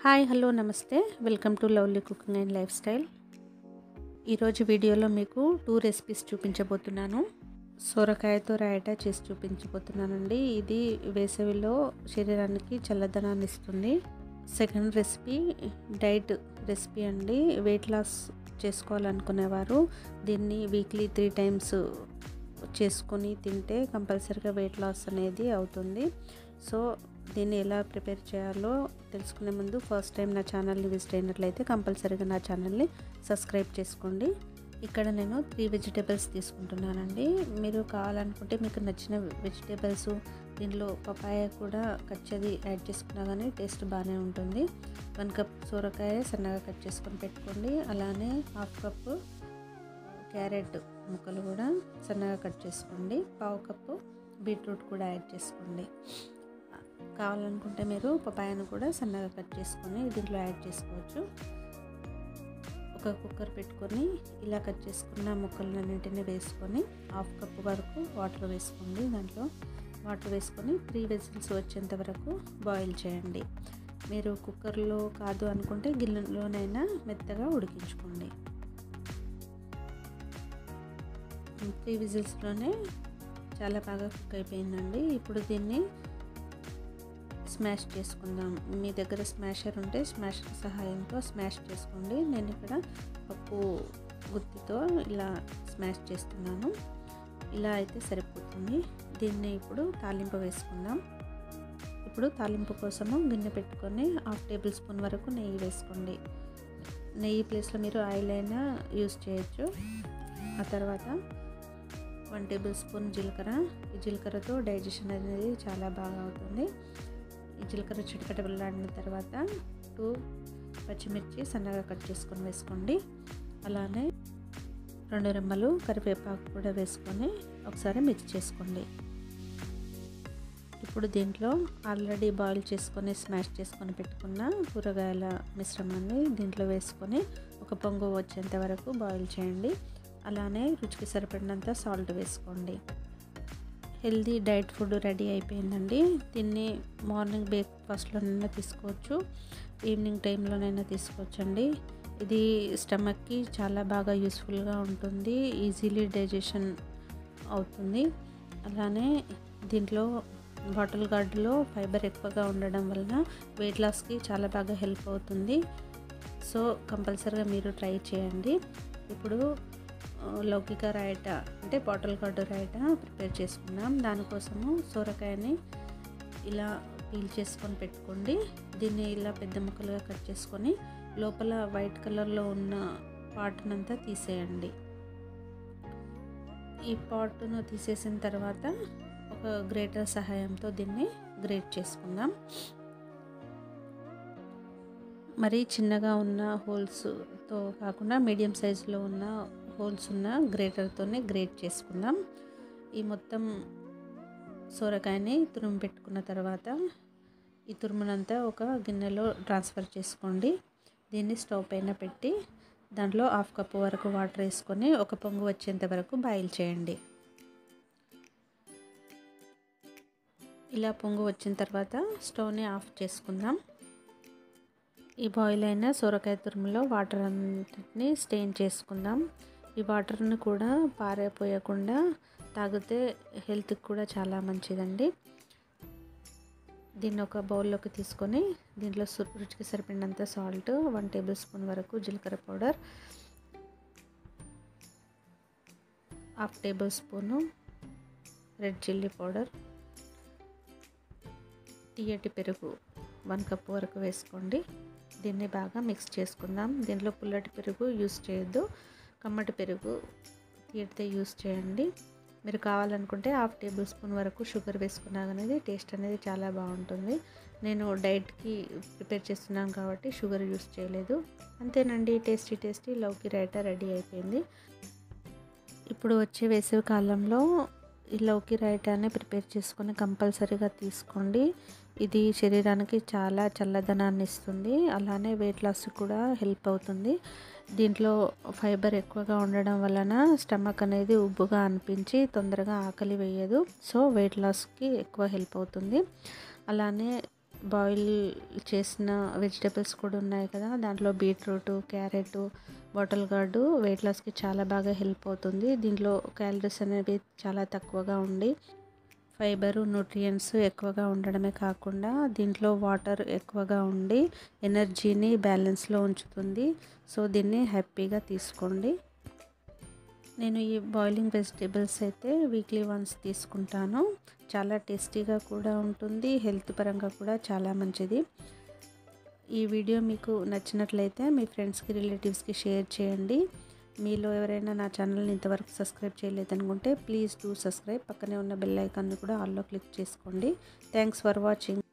hi hello namaste welcome to lovely cooking and lifestyle ఈరోజు వీడియోలో మీకు టూ రెసిపీస్ చూపించబోతున్నాను సొరకాయతో రాయట చేసి చూపించబోతున్నానండి ఇది వేసవిలో శరీరానికి చల్లదనాన్ని ఇస్తుంది సెకండ్ రెసిపీ డైట్ రెసిపీ అండి వెయిట్ లాస్ చేసుకోవాలనుకునేవారు దీన్ని వీక్లీ త్రీ టైమ్స్ చేసుకొని తింటే కంపల్సరీగా వెయిట్ లాస్ అనేది అవుతుంది సో దీన్ని ఎలా ప్రిపేర్ చేయాలో తెలుసుకునే ముందు ఫస్ట్ టైం నా ఛానల్ని విజిట్ అయినట్లయితే కంపల్సరీగా నా ఛానల్ని సబ్స్క్రైబ్ చేసుకోండి ఇక్కడ నేను త్రీ వెజిటేబుల్స్ తీసుకుంటున్నానండి మీరు కావాలనుకుంటే మీకు నచ్చిన వెజిటేబుల్స్ దీనిలో పపాయ కూడా కచ్చది యాడ్ చేసుకున్నా కానీ టేస్ట్ బాగానే ఉంటుంది వన్ కప్ సొరకాయ సన్నగా కట్ చేసుకొని పెట్టుకోండి అలానే హాఫ్ కప్పు క్యారెట్ ముక్కలు కూడా సన్నగా కట్ చేసుకోండి పావు కప్పు బీట్రూట్ కూడా యాడ్ చేసుకోండి కావాలనుకుంటే మీరు పపాయను కూడా సన్నగా కట్ చేసుకొని దీంట్లో యాడ్ చేసుకోవచ్చు ఒక కుక్కర్ పెట్టుకొని ఇలా కట్ చేసుకున్న ముక్కలన్నింటినీ వేసుకొని హాఫ్ కప్ వరకు వాటర్ వేసుకోండి దాంట్లో వాటర్ వేసుకొని త్రీ విజిల్స్ వచ్చేంత వరకు బాయిల్ చేయండి మీరు కుక్కర్లో కాదు అనుకుంటే గిన్నెలోనైనా మెత్తగా ఉడికించుకోండి త్రీ విజిల్స్లోనే చాలా బాగా కుక్ అయిపోయిందండి ఇప్పుడు దీన్ని స్మాష్ చేసుకుందాం మీ దగ్గర స్మాషర్ ఉంటే స్మాషర్ సహాయంతో స్మాష్ చేసుకోండి నేను ఇక్కడ పప్పు గుత్తితో ఇలా స్మాష్ చేస్తున్నాను ఇలా అయితే సరిపోతుంది దీన్ని ఇప్పుడు తాలింపు వేసుకుందాం ఇప్పుడు తాలింపు కోసము గిన్నె పెట్టుకొని హాఫ్ టేబుల్ స్పూన్ వరకు నెయ్యి వేసుకోండి నెయ్యి ప్లేస్లో మీరు ఆయిల్ అయినా యూస్ చేయొచ్చు ఆ తర్వాత వన్ టేబుల్ స్పూన్ జీలకర్ర ఈ జీలకర్రతో డైజెషన్ అనేది చాలా బాగా అవుతుంది ఈ జీలకర్ర చిటకట వెళ్ళాడిన తర్వాత టూ పచ్చిమిర్చి సన్నగా కట్ చేసుకొని వేసుకోండి అలానే రెండు రెమ్మలు కరివేపాకు కూడా వేసుకొని ఒకసారి మిక్స్ చేసుకోండి ఇప్పుడు దీంట్లో ఆల్రెడీ బాయిల్ చేసుకొని స్మాష్ చేసుకొని పెట్టుకున్న కూరగాయల మిశ్రమాన్ని దీంట్లో వేసుకొని ఒక పొంగు వచ్చేంత వరకు బాయిల్ చేయండి అలానే రుచికి సరిపడినంత సాల్ట్ వేసుకోండి హెల్దీ డైట్ ఫుడ్ రెడీ అయిపోయిందండి దీన్ని మార్నింగ్ బ్రేక్ఫాస్ట్లోనైనా తీసుకోవచ్చు ఈవినింగ్ టైంలోనైనా తీసుకోవచ్చండి ఇది స్టమక్కి చాలా బాగా యూస్ఫుల్గా ఉంటుంది ఈజీలీ డైజెషన్ అవుతుంది అలానే దీంట్లో బాటిల్ గార్డులో ఫైబర్ ఎక్కువగా ఉండడం వలన వెయిట్ లాస్కి చాలా బాగా హెల్ప్ అవుతుంది సో కంపల్సరీగా మీరు ట్రై చేయండి ఇప్పుడు లౌకిక రాయట అంటే బాటిల్ గార్డు రాయట ప్రిపేర్ చేసుకున్నాం దానికోసము సొరకాయని ఇలా పీల్ చేసుకొని పెట్టుకోండి దీన్ని ఇలా పెద్ద ముక్కలుగా కట్ చేసుకొని లోపల వైట్ కలర్లో ఉన్న పాటునంతా తీసేయండి ఈ పాటును తీసేసిన తర్వాత ఒక గ్రేటర్ సహాయంతో దీన్ని గ్రేట్ చేసుకుందాం మరీ చిన్నగా ఉన్న హోల్స్తో కాకుండా మీడియం సైజులో ఉన్న హోల్స్ ఉన్న గ్రేటర్తోనే గ్రేట్ చేసుకుందాం ఈ మొత్తం సొరకాయని తురుము పెట్టుకున్న తర్వాత ఈ తురుమునంతా ఒక గిన్నెలో ట్రాన్స్ఫర్ చేసుకోండి దీన్ని స్టవ్ పైన పెట్టి దాంట్లో హాఫ్ కప్ వరకు వాటర్ వేసుకొని ఒక పొంగు వచ్చేంత వరకు బాయిల్ చేయండి ఇలా పొంగు వచ్చిన తర్వాత స్టవ్ని ఆఫ్ చేసుకుందాం ఈ బాయిల్ అయిన సొరకాయ తురుములో వాటర్ అన్నిటిని స్టెయిన్ చేసుకుందాం ఈ వాటర్ని కూడా పారైపోయకుండా తాగితే హెల్త్కి కూడా చాలా మంచిదండి దీన్ని ఒక బౌల్లోకి తీసుకొని దీంట్లో రుచికి సరిపడినంత సాల్ట్ వన్ టేబుల్ స్పూన్ వరకు జీలకర్ర powder half tablespoon red chilli powder తీయటి పెరుగు వన్ కప్ వరకు వేసుకోండి దీన్ని బాగా మిక్స్ చేసుకుందాం దీంట్లో పుల్లటి పెరుగు యూస్ చేయొద్దు కమ్మటి పెరుగు తీయటితే యూస్ చేయండి మీరు కావాలనుకుంటే హాఫ్ టేబుల్ స్పూన్ వరకు షుగర్ వేసుకున్నా అనేది టేస్ట్ అనేది చాలా బాగుంటుంది నేను డైట్కి ప్రిపేర్ చేస్తున్నాను కాబట్టి షుగర్ యూస్ చేయలేదు అంతేనండి టేస్టీ టేస్టీ లౌకి రైటా రెడీ అయిపోయింది ఇప్పుడు వచ్చే వేసవి కాలంలో ఈ లౌకి రైటాన్ని ప్రిపేర్ చేసుకొని కంపల్సరీగా తీసుకోండి ఇది శరీరానికి చాలా చల్లదనాన్ని ఇస్తుంది అలానే వెయిట్ లాస్ కూడా హెల్ప్ అవుతుంది దీంట్లో ఫైబర్ ఎక్కువగా ఉండడం వలన స్టమక్ అనేది ఉబ్బుగా అనిపించి తొందరగా ఆకలి వేయదు సో వెయిట్ లాస్కి ఎక్కువ హెల్ప్ అవుతుంది అలానే బాయిల్ చేసిన వెజిటేబుల్స్ కూడా ఉన్నాయి కదా దాంట్లో beetroot carrot bottle gourd weight లాస్కి చాలా బాగా హెల్ప్ అవుతుంది దీంట్లో క్యాలరీస్ అనేవి చాలా తక్కువగా ఉండి ఫైబరు న్యూట్రియంట్స్ ఎక్కువగా ఉండడమే కాకుండా దీంట్లో వాటర్ ఎక్కువగా ఉండి ఎనర్జీని బ్యాలెన్స్లో ఉంచుతుంది సో దీన్ని హ్యాపీగా తీసుకోండి నేను ఈ బాయిలింగ్ వెజిటేబుల్స్ అయితే వీక్లీ వన్స్ తీసుకుంటాను చాలా టేస్టీగా కూడా ఉంటుంది హెల్త్ పరంగా కూడా చాలా మంచిది ఈ వీడియో మీకు నచ్చినట్లయితే మీ ఫ్రెండ్స్కి రిలేటివ్స్కి షేర్ చేయండి మీలో ఎవరైనా నా ఛానల్ని ఇంతవరకు సబ్స్క్రైబ్ చేయలేదనుకుంటే ప్లీజ్ డూ సబ్స్క్రైబ్ పక్కనే ఉన్న బెల్ ఐకాన్ని కూడా ఆల్లో క్లిక్ చేసుకోండి థ్యాంక్స్ ఫర్ వాచింగ్